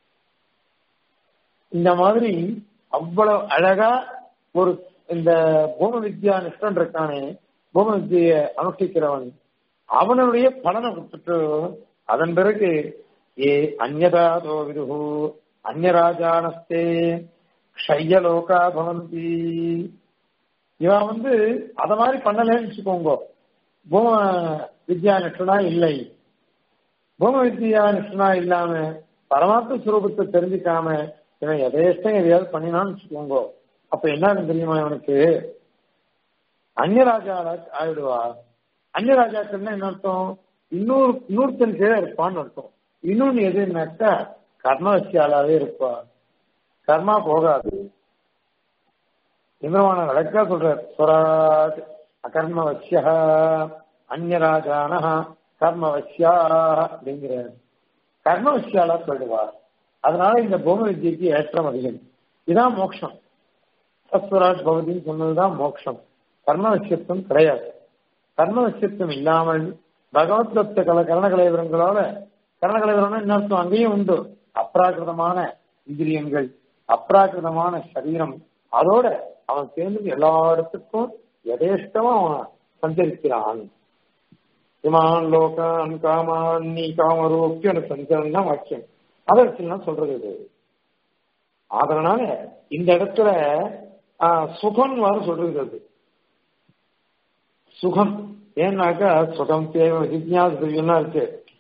இந்த மாதிரி அவ்வளவு அழகா ஒரு இந்த பூம வித்யா நிஷ்டன் இருக்கானே பூம வித்திய அனுஷ்டிக்கிறவன் அவனுடைய பலனை விட்டுட்டு அதன் பிறகு ஏ அந்நதாதோ விதுகு அந்நராஜானஸ்தே க்ஷய்யலோகா பவந்தி இவன் வந்து அத மாதிரி பண்ணலன்னு வச்சுக்கோங்க பூம வித்யா நிஷ்டனா இல்லை பூம வித்யா நிஷ்டனா இல்லாம பரமாத்ம சுரூபத்தை தெரிஞ்சுக்காம இவன் எதையஷ்டம் எதையாவது பண்ணினான்னு வச்சுக்கோங்க அப்ப என்ன தெரியுமா இவனுக்கு அந்நியராஜா ஆயிடுவா அந்நியராஜாக்கள்னா என்ன அர்த்தம் இன்னொரு இன்னொருத்தன் கீழே இருப்பான்னு அர்த்தம் இன்னொன்னு எதுனாக்கா கர்மவசியாலாவே இருப்பா கர்மா போகாது இந்திரமான வழக்கா சொல்றார் ஸ்வராஜ் அகர்மவசிய அந்நியராஜான கர்மவசியா அப்படிங்கிறார் கர்மவசியாலா சொல்லுவார் அதனால இந்த பூம வித்தியக்கு ஏற்றம் அதிகம் இதான் மோட்சம் சத்வராஜ் பவதின்னு சொன்னதுதான் மோட்சம் கர்மவசியத்துவம் கிடையாது கர்மவசியத்துவம் இல்லாமல் பகவத்வத்த கல கரணகலைவரங்களோட கரணகலைவரம் என்ன அர்த்தம் அங்கேயும் உண்டு அப்ராகிருதமான இந்திரியங்கள் அப்ராகிருதமான சரீரம் அதோட அவன் சேர்ந்து எல்லா இடத்துக்கும் எதேஷ்டமா அவன் சஞ்சரிக்கிறான் இமான் லோகான் காமான் நீ காமரோக்கிய சஞ்சரன் தான் வாக்கியம் அதற்கெல்லாம் சொல்றது இது அதனால இந்த இடத்துல சுகம் வர சொல்றது சுகம் ஏன்னாக்கா சுகம் தேவை ஜிஜ்ஞாசுலாம் இருக்கு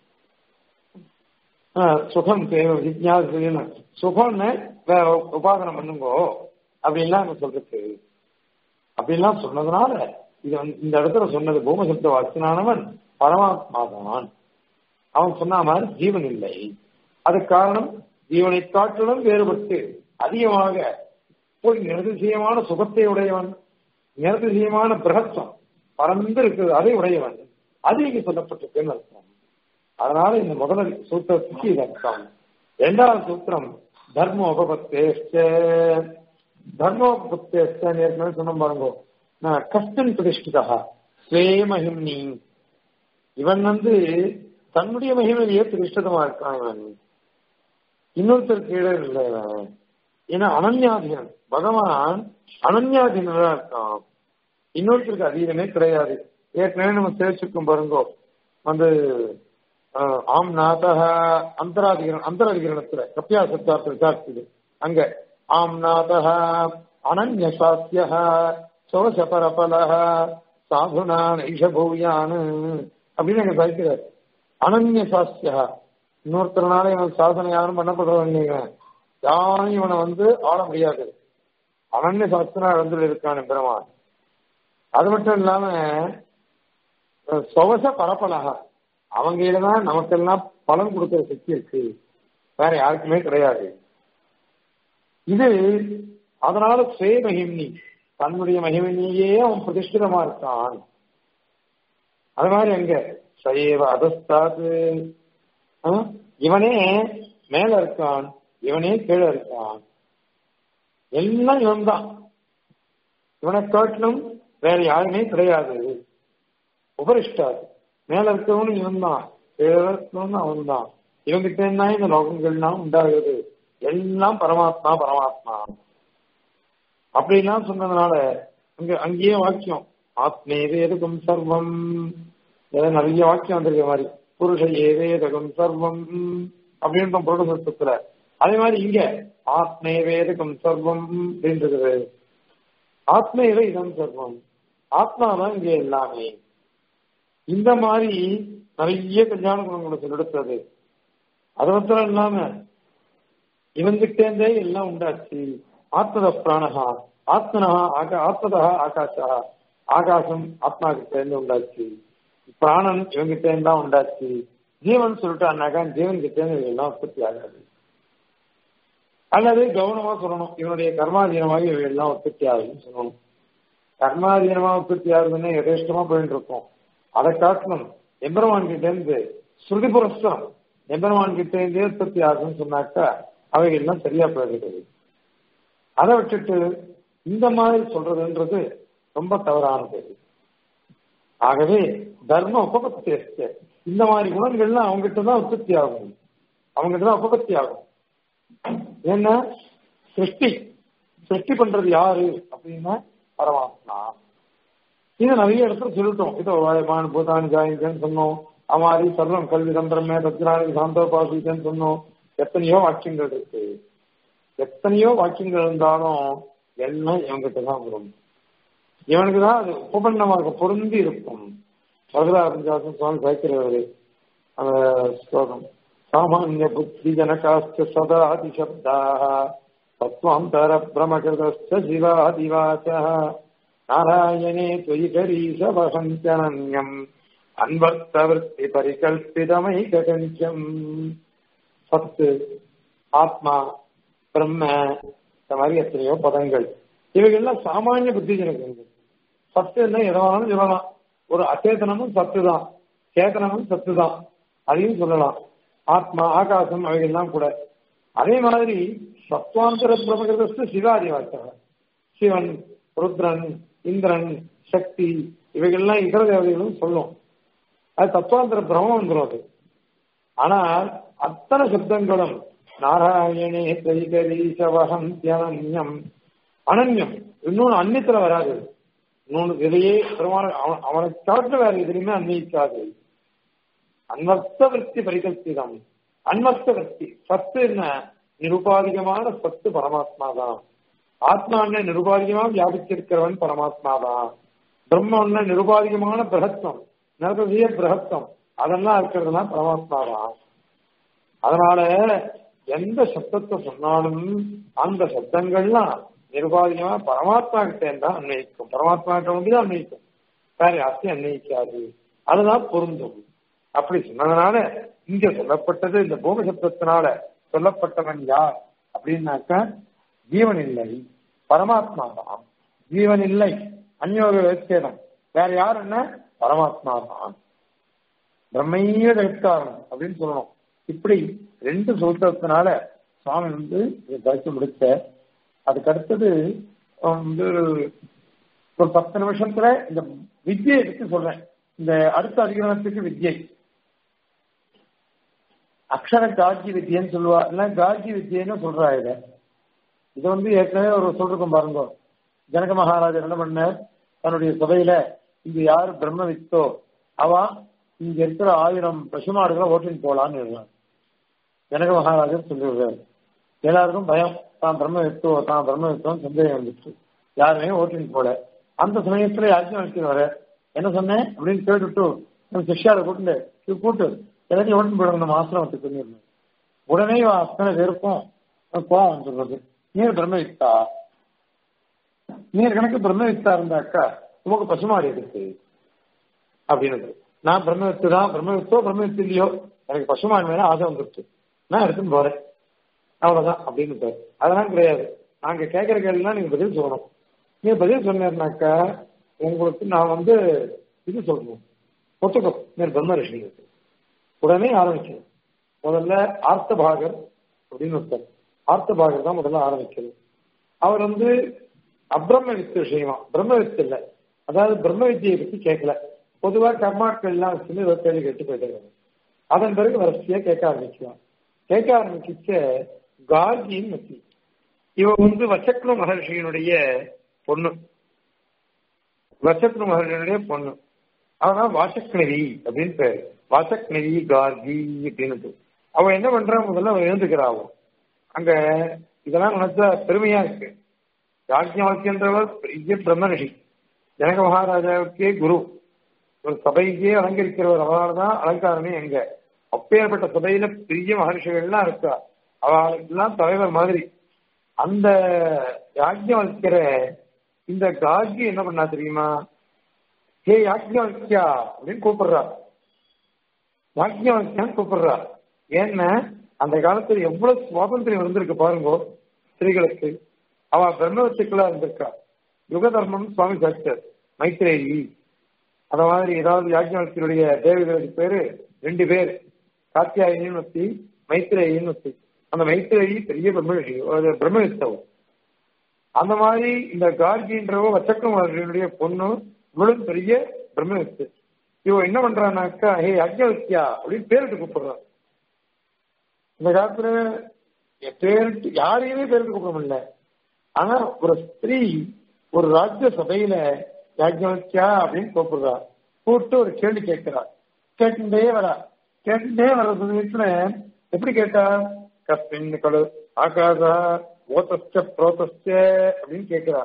சுகம் தேவை ஜிஜ்ஞாசுன்னு சுகம்னு உபாசனம் பண்ணுங்கோ அப்படின்லாம் அங்க சொல்றது அப்படின்லாம் சொன்னதுனால இது வந்து இந்த இடத்துல சொன்னது பூமசப்த வாசனானவன் பரமாத்மா தான் அவன் சொன்ன மாதிரி ஜீவன் இல்லை அதுக்கு காரணம் ஜீவனை காட்டிலும் வேறுபட்டு அதிகமாக போய் நிரதிசயமான சுகத்தை உடையவன் நிரதிசயமான பிரகத்துவம் பறந்து இருக்கிறது அதை உடையவன் அது இங்க சொல்லப்பட்டிருக்குன்னு அர்த்தம் அதனால இந்த முதல் சூத்திரத்துக்கு இது அர்த்தம் இரண்டாவது சூத்திரம் தர்மோபபத்தேஷ்ட தர்மோபபத்தேஷ்ட ஏற்கனவே சொன்ன பாருங்க கஷ்டன் பிரதிஷ்டிதா ஸ்வே மகிம்னி இவன் வந்து தன்னுடைய மகிமையிலேயே பிரதிஷ்டிதமா இருக்கான் இவன் இன்னொருத்தர் கீழே இல்லை இவன் ஏன்னா அனன்யாதீனன் பகவான் அனன்யாதீனரா இருக்கான் இன்னொருத்தருக்கு அதீதமே கிடையாது ஏற்கனவே நம்ம தெரிவிச்சிருக்கோம் பாருங்கோ வந்து ஆம் நாதக அந்தராதிகரண அந்தராதிகரணத்துல கப்பியா சத்தார்த்த விசாரிச்சது அங்க ஆம் நாதக அனன்யசாத்திய சோச பரபலக சாதுனா நைஷபூயான் அப்படின்னு அங்க சாய்க்கிறார் அனன்ய சாஸ்தியா இன்னொருத்தரனால இவன் சாதனை யாரும் பண்ணப்படுறவன் இல்லைங்க யாரும் இவனை வந்து ஆள முடியாது அனன்ய சாஸ்திரா இழந்து இருக்கான் பெருமான் அது மட்டும் இல்லாம சொவச பரப்பலகா அவங்க தான் நமக்கெல்லாம் பலன் கொடுக்கிற சக்தி இருக்கு வேற யாருக்குமே கிடையாது இது அதனால சுய மகிம்னி தன்னுடைய மகிமனியே அவன் பிரதிஷ்டிதமா இருக்கான் அது மாதிரி அங்க சைவ அதஸ்தாது இவனே மேல இருக்கான் இவனே கீழே இருக்கான் எல்லாம் இவன் தான் இவனை காட்டிலும் வேற யாருமே கிடையாது உபரிஷ்டாது மேல இருக்கவனும் இவன் தான் கீழே இருக்கவனும் அவன் தான் இவங்கிட்ட இருந்தா இந்த லோகங்கள்லாம் உண்டாகுது எல்லாம் பரமாத்மா பரமாத்மா அப்படிலாம் சொன்னதுனால அங்க அங்கேயே வாக்கியம் ஆத்மே வேதகம் சர்வம் நிறைய வாக்கியம் வந்திருக்க மாதிரி புருஷ ஏவேதகம் சர்வம் அப்படின்ற புருடசத்துல அதே மாதிரி இங்க ஆத்மே வேதகம் சர்வம் அப்படின்றது ஆத்மேவ இதம் சர்வம் ஆத்மாதான் இங்க எல்லாமே இந்த மாதிரி நிறைய கல்யாண குணங்களை சொல்லெடுத்தது அது மாத்திரம் இல்லாம இவங்கிட்டேந்தே எல்லாம் உண்டாச்சு ஆத்மத பிராணகா ஆத்மனஹா ஆகா ஆத்மதா ஆகாஷா ஆகாசம் ஆத்மா கிட்ட இருந்து உண்டாச்சு பிராணன் இவங்கிட்ட இருந்தா உண்டாச்சு ஜீவன் சொல்லிட்டான்னாக்கா ஜீவன் கிட்ட எல்லாம் உற்பத்தி ஆகாது அல்லது கவனமா சொல்லணும் இவனுடைய கர்மாதீனமாக இவை எல்லாம் உற்பத்தி ஆகுதுன்னு சொல்லணும் கர்மாதீனமா உற்பத்தி ஆகுதுன்னு எதேஷ்டமா போயிட்டு இருக்கோம் அதை காட்டணும் எம்பெருமான் கிட்ட இருந்து ஸ்ருதி புரஸ்தரம் எம்பெருமான் கிட்ட இருந்தே உற்பத்தி ஆகுதுன்னு சொன்னாக்கா அவைகள் எல்லாம் சரியா போயிடுது அதை விட்டுட்டு இந்த மாதிரி சொல்றதுன்றது ரொம்ப தவறானது ஆகவே தர்ம உபபத்தி இருக்கு இந்த மாதிரி குணங்கள்லாம் அவங்ககிட்ட தான் உற்பத்தி ஆகும் அவங்ககிட்ட தான் உபபத்தி ஆகும் ஏன்னா சிருஷ்டி சிருஷ்டி பண்றது யாரு அப்படின்னா பரமாத்மா இது நிறைய இடத்துல சொல்லிட்டோம் இதோ வாயமான் பூதானி ஜாயிங்கன்னு சொன்னோம் அமாரி சர்வம் கல்வி தந்திரமே தத்ராணி சாந்தோபாசிக்கன்னு சொன்னோம் எத்தனையோ வாக்கியங்கள் இருக்கு எத்தனையோ வாக்கியங்கள் இருந்தாலும் எல்லாம் இவங்கிட்ட தான் வரும் இவனுக்கு தான் அது உபபன்னமாக பொருந்தி இருக்கும் வரதாரஞ்சாசன் சுவாமி சாய்க்கிறவரு அந்த ஸ்லோகம் சாமானிய புத்தி ஜனகாஸ்த சதாதி சப்தாக தத்வாந்தர பிரமகிருதஸ்த சிவாதிவாச நாராயணே தொயி கரீச வசந்தனன்யம் அன்பர்த்தவர்த்தி பரிகல்பிதமைகஞ்சம் சத்து ஆத்மா பிரம்ம இந்த மாதிரி எத்தனையோ பதங்கள் இவைகள்லாம் சாமானிய புத்தி ஜனகங்கள் சத்துன்னா எதை வேணாலும் சொல்லலாம் ஒரு அச்சேதனமும் சத்து தான் சேதனமும் சத்து தான் அதையும் சொல்லலாம் ஆத்மா ஆகாசம் அவைகள்லாம் கூட அதே மாதிரி சத்வாந்தர பிரமகிருதஸ்து சிவாதிவாசக சிவன் ருத்ரன் இந்திரன் சக்தி இவைகள்லாம் இதர தேவதைகளும் சொல்லும் அது தத்துவாந்தர பிரமம் வந்துடும் அது ஆனால் அத்தனை சப்தங்களும் நாராயணே தைகரீசவகம் தியனன்யம் அனன்யம் இன்னொன்னு அந்நியத்துல வராது இன்னொன்னு இதையே பெருமான அவனை தவிர்த்து வேற எதுலையுமே அன்வயிக்காது அன்வர்த்த விற்பி பரிகல்பிதம் அன்வர்த்த விற்பி சத்து என்ன நிருபாதிகமான சத்து பரமாத்மா தான் ஆத்மான்னு நிருபாதிகமா வியாபிச்சிருக்கிறவன் பரமாத்மா தான் பிரம்மன்னு நிருபாதிகமான பிரகத்தம் நிரதிய பிரகத்தம் அதெல்லாம் இருக்கிறதுலாம் பரமாத்மா தான் அதனால எந்த சப்தத்தை சொன்னாலும் அந்த சப்தங்கள்லாம் நிர்வாகியமா பரமாத்மா கிட்ட தான் அன்வயிக்கும் பரமாத்மா கிட்ட வந்து தான் அன்வயிக்கும் வேற யார்த்தையும் அன்வயிக்காது அதுதான் பொருந்தும் அப்படி சொன்னதுனால இங்க சொல்லப்பட்டது இந்த பூமி சப்தத்தினால சொல்லப்பட்டவன் யார் அப்படின்னாக்கா ஜீவன் இல்லை பரமாத்மா தான் ஜீவன் இல்லை அந்யோக விவச்சேதம் வேற யார் என்ன பரமாத்மா தான் பிரம்மைய ஜெகத்காரன் அப்படின்னு சொல்லணும் இப்படி ரெண்டு சொல்றதுனால சுவாமி வந்து கழிச்சு முடிச்ச அதுக்கு அடுத்தது வந்து ஒரு பத்து நிமிஷத்துல இந்த வித்தியை பத்தி சொல்றேன் இந்த அடுத்த அதிகரணத்துக்கு வித்யை அக்ஷர காஜி வித்தியன்னு சொல்லுவா இல்ல காஜி வித்தியன்னு சொல்றா இத இது வந்து ஏற்கனவே ஒரு சொல்லிருக்கோம் பாருங்க ஜனக மகாராஜர் என்ன பண்ணார் தன்னுடைய சபையில இங்க யாரு பிரம்ம வித்தோ அவ இங்க இருக்கிற ஆயிரம் பசுமாடுகளை ஓட்டின்னு போலான்னு எழுதாங்க ஜனக மகாராஜர் சொல்லிடுறாரு எல்லாருக்கும் பயம் தான் பிரம்ம வித்தோ தான் பிரம்ம வித்தோன்னு சந்தேகம் வந்துச்சு யாருமே ஓட்டின்னு போல அந்த சமயத்துல யாருக்கும் வைக்கிறவர என்ன சொன்னேன் அப்படின்னு கேட்டுட்டு நம்ம சிஷ்யாரை கூட்டு இது கூட்டு எல்லாத்தையும் ஓட்டின்னு போயிடுங்க நம்ம ஆசிரமத்துக்கு சொல்லிடணும் உடனே அத்தனை பேருக்கும் கோவம் சொல்றது நீர் பிரம்ம வித்தா நீர் கணக்கு பிரம்ம வித்தா இருந்தாக்கா உமக்கு பசுமாடு இருக்கு அப்படின்னு நான் பிரம்மவித்து தான் பிரம்மவித்தோ பிரம்மவித்து இல்லையோ எனக்கு பசுமான் மேல ஆசை வந்துருச்சு நான் எடுத்துன்னு போறேன் அவ்வளவுதான் அப்படின்னு அதெல்லாம் கிடையாது நாங்க கேட்கிற கேள்விலாம் நீங்க பதில் சொல்லணும் நீங்க பதில் சொன்னீங்கன்னாக்கா உங்களுக்கு நான் வந்து இது சொல்லணும் ஒத்துக்கோ நீர் பிரம்ம ரிஷி உடனே ஆரம்பிக்கணும் முதல்ல ஆர்த்தபாகர் அப்படின்னு ஒருத்தர் ஆர்த்தபாகர் தான் முதல்ல ஆரம்பிக்கிறது அவர் வந்து அப்ரம்ம வித்து விஷயமா பிரம்ம வித்து இல்லை அதாவது பிரம்ம வித்தியை பத்தி கேட்கல பொதுவா கர்மாக்கள் எல்லாம் வச்சு ஒரு கேள்வி கேட்டு போயிட்டு அதன் பிறகு வரிசையா கேட்க ஆரம்பிக்கலாம் கேட்க ஆரம்பிச்ச கார்கின்னு வச்சு இவ வந்து வசக்னு மகர்ஷியினுடைய பொண்ணு வசக்னு மகர்ஷியினுடைய பொண்ணு அவனா வாசக்னவி அப்படின்னு பேரு வாசக்னவி கார்கி அப்படின்னு அவ என்ன பண்றா முதல்ல அவன் எழுந்துக்கிறாவும் அங்க இதெல்லாம் நினைச்சா பெருமையா இருக்கு யாஜ்ஞவல்யன்றவர் பெரிய பிரம்ம ஜனக மகாராஜாவுக்கே குரு ஒரு சபைக்கே அலங்கரிக்கிறவர் அவரால் தான் அலங்காரமே எங்க அப்பேற்பட்ட சபையில பெரிய மகர்ஷிகள்லாம் இருக்கா அவளுக்கெல்லாம் தலைவர் மாதிரி அந்த யாஜ்ஞவல்கிற இந்த கார்கி என்ன பண்ணா தெரியுமா ஹே யாஜ்ஞவல்கியா அப்படின்னு கூப்பிடுறா யாஜ்ஞவல்கியான் கூப்பிடுறா ஏன்னா அந்த காலத்துல எவ்வளவு சுவாதந்திரம் இருந்திருக்கு பாருங்க ஸ்திரீகளுக்கு அவ பிரம்மத்துக்குள்ளா இருந்திருக்கா யுக தர்மம் சுவாமி சாஸ்டர் மைத்ரேயி அத மாதிரி ஏதாவது யாஜ்ஞவல்கியருடைய தேவிகளுக்கு பேரு ரெண்டு பேர் காத்தியாயினின்னு ஒத்தி மைத்ரேயின்னு ஒத்தி அந்த மைத்ரேயி பெரிய பிரம்ம பிரம்மவிஸ்தவம் அந்த மாதிரி இந்த கார்கின்றவோ வச்சக்கமாரியுடைய பொண்ணு இவளும் பெரிய பிரம்மவிஸ்து இவ என்ன பண்றானாக்கா ஹே அக்ஞவித்யா அப்படின்னு பேரிட்டு கூப்பிடுறான் இந்த காலத்துல பேரிட்டு யாரையுமே பேரிட்டு கூப்பிட முடியல ஆனா ஒரு ஸ்திரீ ஒரு ராஜ்ய சபையில யாஜ்ஞவத்யா அப்படின்னு கூப்பிடுறா கூப்பிட்டு ஒரு கேள்வி கேட்கிறா கேட்டுட்டே வரா கேட்டுட்டே வர சமயத்துல எப்படி கேட்டா கஸ்மின் கடு ஆகாசா ஓதஸ்ட புரோதஸ்ட அப்படின்னு கேட்கிறா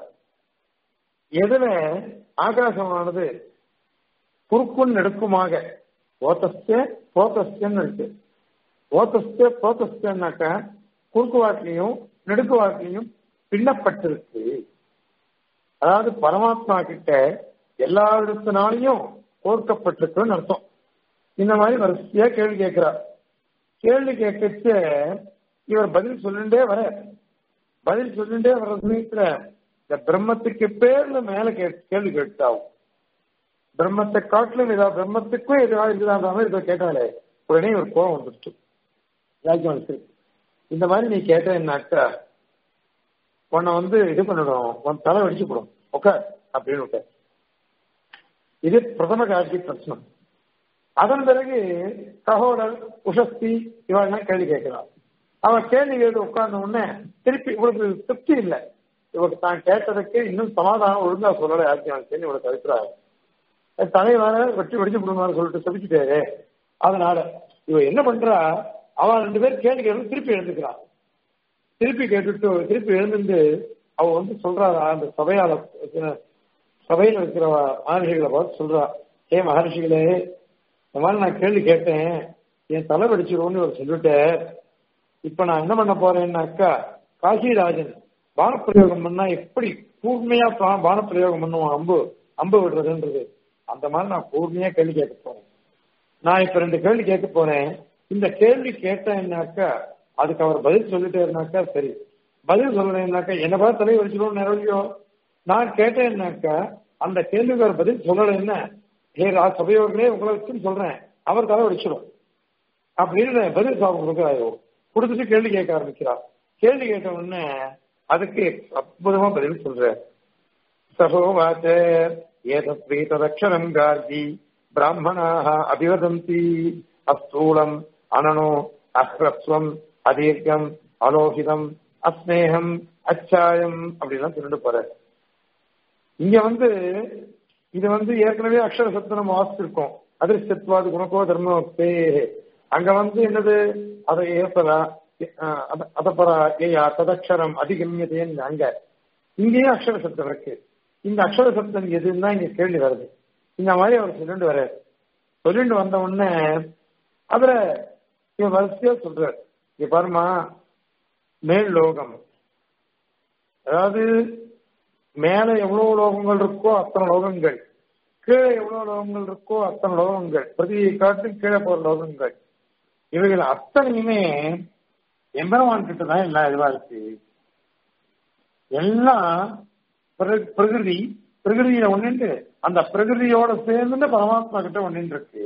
எதுல ஆகாசமானது குறுக்கும் நெடுக்குமாக ஓதஸ்ட புரோதஸ்டன்னு இருக்கு ஓதஸ்ட புரோதஸ்டன்னாக்க குறுக்கு வாட்டிலையும் நெடுக்கு வாட்டிலையும் பின்னப்பட்டிருக்கு அதாவது பரமாத்மா கிட்ட எல்லா விதத்தினாலையும் கோர்க்கப்பட்டிருக்குன்னு அர்த்தம் இந்த மாதிரி வரிசையா கேள்வி கேட்கிறார் கேள்வி கேட்கச்ச இவர் பதில் சொல்லிண்டே வர பதில் சொல்லிண்டே வர சமயத்துல இந்த பிரம்மத்துக்கு பேர்ல மேல கே கேள்வி கேட்டாவும் பிரம்மத்தை காட்டிலும் ஏதாவது பிரம்மத்துக்கும் எதாவது இருக்குதான்ற மாதிரி இதை கேட்டாலே உடனே ஒரு கோபம் வந்துருச்சு ராஜ்யவனுக்கு இந்த மாதிரி நீ கேட்டேன்னாக்கா உன்னை வந்து இது பண்ணிடும் உன் தலை வெடிச்சு போடும் உட்கார் அப்படின்னு விட்ட இது பிரதம காட்சி பிரச்சனை அதன் பிறகு சகோதரர் உஷஸ்தி இவெல்லாம் கேள்வி கேட்கிறான் அவன் கேள்வி கேட்டு உட்கார்ந்த உடனே திருப்பி இவளுக்கு திருப்தி இல்லை இவருக்கு தான் கேட்டதுக்கு இன்னும் சமாதானம் ஒழுங்கா சொல்லலை ஆக்கியான்னு இவளுக்கு அபிப்பிராயம் தலைவர வெட்டி வெடிச்சு விடுவாரு சொல்லிட்டு சொல்லிக்கிட்டாரு அதனால இவ என்ன பண்றா அவன் ரெண்டு பேர் கேள்வி கேட்டு திருப்பி எழுந்துக்கிறான் திருப்பி கேட்டுட்டு திருப்பி எழுந்து அவ வந்து சொல்றா அந்த சபையால சபையில இருக்கிற மகர்ஷிகளை பார்த்து சொல்றா ஏ மகர்ஷிகளே இந்த மாதிரி நான் கேள்வி கேட்டேன் என் தலை வெடிச்சிருவோம்னு ஒரு சொல்லிட்டு இப்ப நான் என்ன பண்ண போறேன்னாக்கா காசிராஜன் பானப்பிரயோகம் பண்ணா எப்படி கூர்மையா பானப்பிரயோகம் பண்ணுவான் அம்பு அம்பு விடுறதுன்றது அந்த மாதிரி நான் கூர்மையா கேள்வி கேட்க போறேன் நான் இப்ப ரெண்டு கேள்வி கேட்க போறேன் இந்த கேள்வி கேட்டேன்னாக்கா அதுக்கு அவர் பதில் சொல்லிட்டே இருந்தாக்கா சரி பதில் சொல்லலைன்னாக்கா என்ன பார்த்து தலை வச்சுக்கணும் நிறையோ நான் கேட்டேன்னாக்கா அந்த கேள்விக்கு அவர் பதில் சொல்லலைன்னா ஹே ரா சபையோர்களே உங்களை வச்சுன்னு சொல்றேன் அவர் தலை வச்சிடும் அப்படின்னு பதில் சாபம் கொடுக்குறாயோ கொடுத்துட்டு கேள்வி கேட்க ஆரம்பிக்கிறார் கேள்வி கேட்ட உடனே அதுக்கு அற்புதமா பதில் சொல்ற சகோவாச்ச ஏதத்வீததக்ஷரம் கார்கி பிராமணாக அபிவதந்தி அஸ்தூலம் அனனோ அஹ்ரஸ்வம் அதீர்க்கம் அலோகிதம் அஸ்னேகம் அச்சாயம் அப்படின்லாம் சொல்லிட்டு போற இங்க வந்து இது வந்து ஏற்கனவே அக்ஷர சத்து நம்ம வாசிச்சிருக்கோம் அதிர்ஷ்டத்வாது குணக்கோ தர்மோக்தே அங்க வந்து என்னது அதை ஏற்பதா அதப்பரா ஏயா ததக்ஷரம் அதிகமியதேன்னு அங்க இங்கேயும் அக்ஷர சத்தம் இருக்கு இந்த அக்ஷர சத்தம் எதுன்னு தான் இங்க கேள்வி வருது இந்த மாதிரி அவர் சொல்லிட்டு வர சொல்லிட்டு வந்த உடனே அவரை இவன் வரிசையா சொல்றார் இங்க பாருமா மேல் லோகம் அதாவது மேல எவ்வளவு லோகங்கள் இருக்கோ அத்தனை லோகங்கள் கீழே எவ்வளவு லோகங்கள் இருக்கோ அத்தனை லோகங்கள் பிரதியை காட்டும் கீழே போற லோகங்கள் இவைகள் அத்தனையுமே எம்பெருமான் கிட்ட தான் எல்லாம் இதுவா இருக்கு எல்லாம் பிரகிருதி பிரகிருதியில ஒண்ணுண்டு அந்த பிரகிருதியோட சேர்ந்து பரமாத்மா கிட்ட ஒண்ணு இருக்கு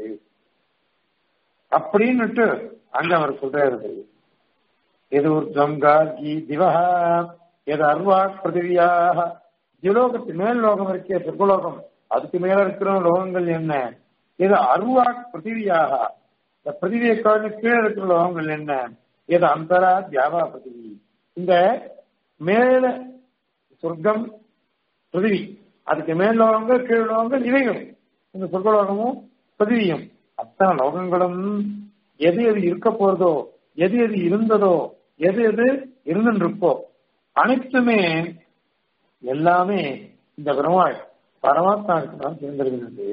அப்படின்னுட்டு அங்க அவர் சொல்றாரு எது ஊர்ஜம் கார்கி திவஹா எது அர்வா பிருத்திவியாக திலோகத்து மேல் லோகம் இருக்கே சொர்க்கலோகம் அதுக்கு மேல இருக்கிற லோகங்கள் என்ன எது அருவா பிருத்திவியாக இந்த பிருத்திவியை காண கீழே இருக்கிற லோகங்கள் என்ன எது அந்தரா தியாவா பிருத்திவி இந்த மேல சொர்க்கம் பிருத்திவி அதுக்கு மேல் லோகங்கள் கீழ் லோகங்கள் இவைகள் இந்த சொர்க்கலோகமும் பிருத்திவியும் அத்தனை லோகங்களும் எது எது இருக்க போறதோ எது எது இருந்ததோ எது எது இருந்துருப்போ அனைத்துமே எல்லாமே இந்த பெருமாள் பரமாத்மாவுக்கு தான் சேர்ந்திருக்கிறது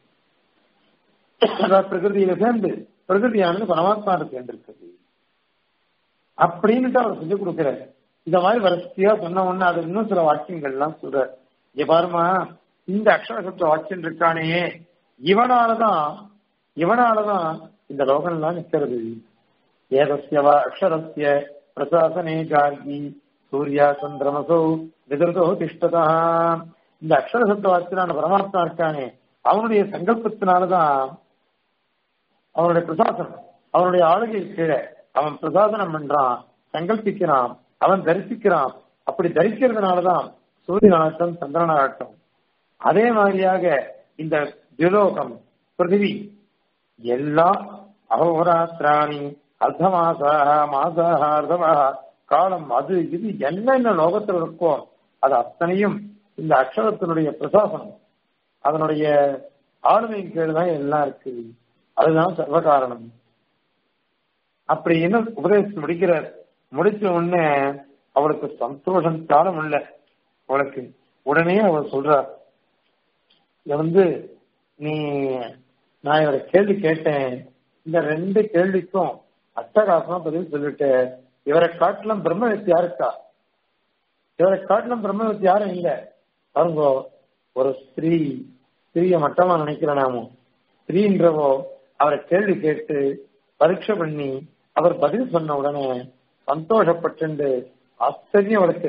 அதாவது பிரகிருதியில சேர்ந்து பிரகிருதியானது பரமாத்மாவை சேர்ந்திருக்கிறது அப்படின்னுட்டு அவர் சொல்லி கொடுக்கிறார் இந்த மாதிரி வரிசையா சொன்ன உடனே அது இன்னும் சில வாக்கியங்கள் எல்லாம் சொல்ற இங்க பாருமா இந்த அக்ஷரசத்துவ வாக்கியம் இருக்கானே இவனாலதான் இவனாலதான் இந்த லோகம்லாம் நிற்கிறது ஏதஸ்யவா அக்ஷரஸ்ய பிரசாசனே கார்கி சூர்யா சந்திரமசோ விதிருதோ திஷ்டதா இந்த அக்ஷர சப்த வாக்கியனான பரமாத்மா இருக்கானே அவனுடைய சங்கல்பத்தினாலதான் அவனுடைய பிரசாசனம் அவனுடைய ஆளுகை கீழே அவன் பிரசாசனம் பண்றான் சங்கல்பிக்கிறான் அவன் தரிசிக்கிறான் அப்படி தரிக்கிறதுனாலதான் சூரியனாட்டம் சந்திரனாட்டம் அதே மாதிரியாக இந்த திலோகம் பிருத்திவி எல்லாம் அகோராத்திராணி அர்த்தமாசாக மாசாக அர்த்தமாக காலம் அது இது என்னென்ன லோகத்தில் இருக்கோ அது அத்தனையும் இந்த அக்ஷரத்தினுடைய பிரசாசனம் அதனுடைய ஆளுமையின் கீழ் தான் எல்லாம் இருக்கு அதுதான் சர்வ காரணம் அப்படின்னு உபதேசம் முடிக்கிறார் முடிச்ச உடனே அவளுக்கு சந்தோஷம் காலம் இல்ல அவளுக்கு உடனே அவள் சொல்றார் இத வந்து நீ நான் இவரை கேள்வி கேட்டேன் இந்த ரெண்டு கேள்விக்கும் அட்டகாசமா பதில் சொல்லிட்டு இவரை காட்டிலும் பிரம்மவித்து யாருக்கா இவரை காட்டிலும் பிரம்மவித்து யாரும் இல்ல பாருங்க ஒரு ஸ்திரீ ஸ்திரீய மட்டமா நினைக்கிறேன் நாமும் ஸ்திரீன்றவோ அவரை கேள்வி கேட்டு பரீட்சை பண்ணி அவர் பதில் சொன்ன உடனே சந்தோஷப்பட்டு ஆச்சரியம் அவளுக்கு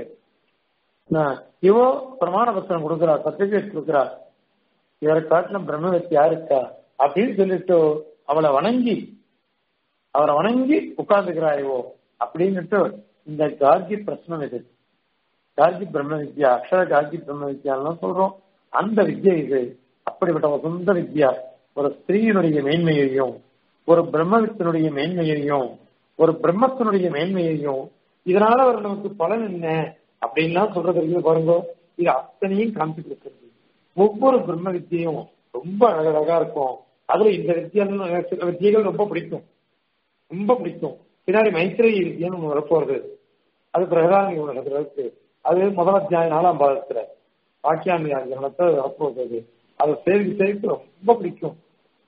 இவோ பிரமாண பத்திரம் கொடுக்கிறார் சர்டிபிகேட் கொடுக்கிறார் இவரை காட்டிலும் பிரம்மவித்து யாருக்கா அப்படின்னு சொல்லிட்டு அவளை வணங்கி அவரை வணங்கி உட்கார்ந்துக்கிறாயோ அப்படின்னுட்டு இந்த கார்கி பிரச்சனை இது கார்கி பிரம்ம வித்யா அக்ஷர கார்கி பிரம்ம வித்யான்னு சொல்றோம் அந்த வித்யை இது அப்படிப்பட்ட ஒரு சொந்த வித்யா ஒரு ஸ்திரீயினுடைய மேன்மையையும் ஒரு பிரம்மவித்தினுடைய மேன்மையையும் ஒரு பிரம்மத்தினுடைய மேன்மையையும் இதனால அவர் நமக்கு பலன் என்ன அப்படின்லாம் சொல்றது இருக்குது பாருங்க இது அத்தனையும் காமிச்சு கொடுக்கிறது ஒவ்வொரு பிரம்ம வித்தியும் ரொம்ப அழகழகா இருக்கும் அதுல இந்த வித்தியாசம் சில வித்தியைகள் ரொம்ப பிடிக்கும் ரொம்ப பிடிக்கும் பின்னாடி மைத்திரை வித்தியன்னு ஒண்ணு வரப்போறது அது பிரகதானி இருக்கு அது முதல் அத்தியாயம் நாலாம் பாதத்துல வாக்கியாமி அத்தியானத்தை வரப்போகிறது அதை சேவிக்கு சேவிக்கு ரொம்ப பிடிக்கும்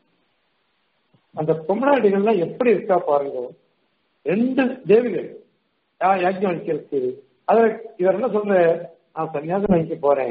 அந்த பொம்மநாடிகள்லாம் எப்படி இருக்கா பாருங்க ரெண்டு தேவிகள் யாக்கியம் வைக்கிறதுக்கு அதுல இவர் என்ன சொல்ற நான் சன்னியாசம் வாங்கிக்க போறேன்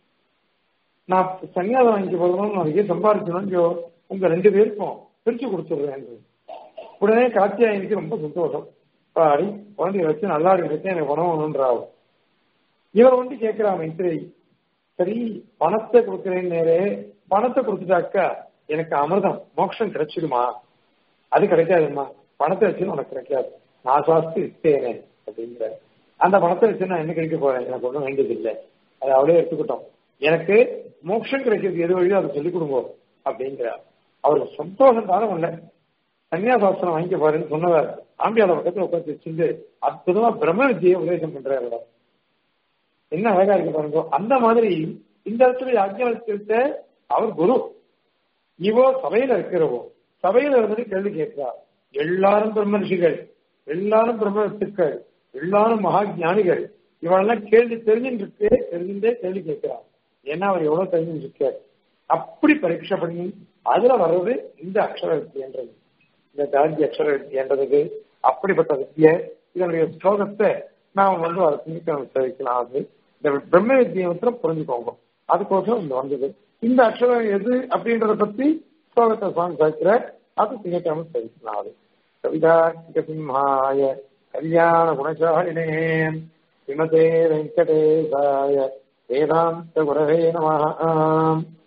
நான் சன்னியாசம் வாங்கிக்க போறோம் நிறைய சம்பாதிக்கணும் உங்க ரெண்டு பேருக்கும் பிரிச்சு கொடுத்துடுறேன் உடனே காத்தியாயனுக்கு ரொம்ப சந்தோஷம் பாடி குழந்தைய வச்சு நல்லா இருக்கு எனக்கு பணம் வேணும்ன்றாவும் இவர் வந்து கேட்கிறா மைத்திரி சரி பணத்தை கொடுக்குறேன்னு நேரே பணத்தை கொடுத்துட்டாக்கா எனக்கு அமிர்தம் மோட்சம் கிடைச்சிடுமா அது கிடைக்காதுமா பணத்தை வச்சு உனக்கு கிடைக்காது நான் சாஸ்தி இத்தேனே அப்படிங்கிற அந்த பணத்தை வச்சு நான் என்ன கிடைக்க போறேன் எனக்கு ஒன்றும் வேண்டியது இல்லை அதை அவளே எடுத்துக்கிட்டோம் எனக்கு மோட்சம் கிடைக்கிறது எது வழியோ அதை சொல்லிக் கொடுங்க அப்படிங்கிறார் அவருக்கு சந்தோஷம் தானே இல்லை சன்னியாசாசனம் வாங்கிக்க பாருன்னு சொன்னவர் ஆம்பியால பக்கத்துல உட்காந்து வச்சிருந்து அற்புதமா பிரம்ம வித்தியை உபதேசம் பண்றாரு என்ன அழகா இருக்கு பாருங்க அந்த மாதிரி இந்த இடத்துல யாஜ்ஞவல்கிட்ட அவர் குரு இவோ சபையில இருக்கிறவோ சபையில இருந்துட்டு கேள்வி கேட்கிறார் எல்லாரும் பிரம்ம ரிஷிகள் எல்லாரும் பிரம்ம வித்துக்கள் எல்லாரும் மகா ஞானிகள் இவளெல்லாம் கேள்வி தெரிஞ்சுட்டு தெரிஞ்சுட்டே கேள்வி கேட்கிறார் ஏன்னா அவர் எவ்வளவு தெரிஞ்சுருக்காரு அப்படி பரீட்சை பண்ணி அதுல வர்றது இந்த அக்ஷர வித்தியன்றது இந்த காந்தி அக்ஷர வித்தியன்றது அப்படிப்பட்ட வித்திய இதனுடைய ஸ்லோகத்தை நாம் வந்து அதை திங்கக்கிழமை தெரிவிக்கலாம் அது இந்த பிரம்ம வித்தியை மாத்திரம் புரிஞ்சுக்கோங்க அதுக்கோசரம் இந்த வந்தது இந்த அக்ஷரம் எது அப்படின்றத பத்தி ஸ்லோகத்தை சுவாமி சாய்க்கிற அது திங்கக்கிழமை தெரிவிக்கலாம் அது கவிதா சிம்ஹாய கல்யாண குணசாலினே விமதே வெங்கடேசாய வேதாந்த குரவே நம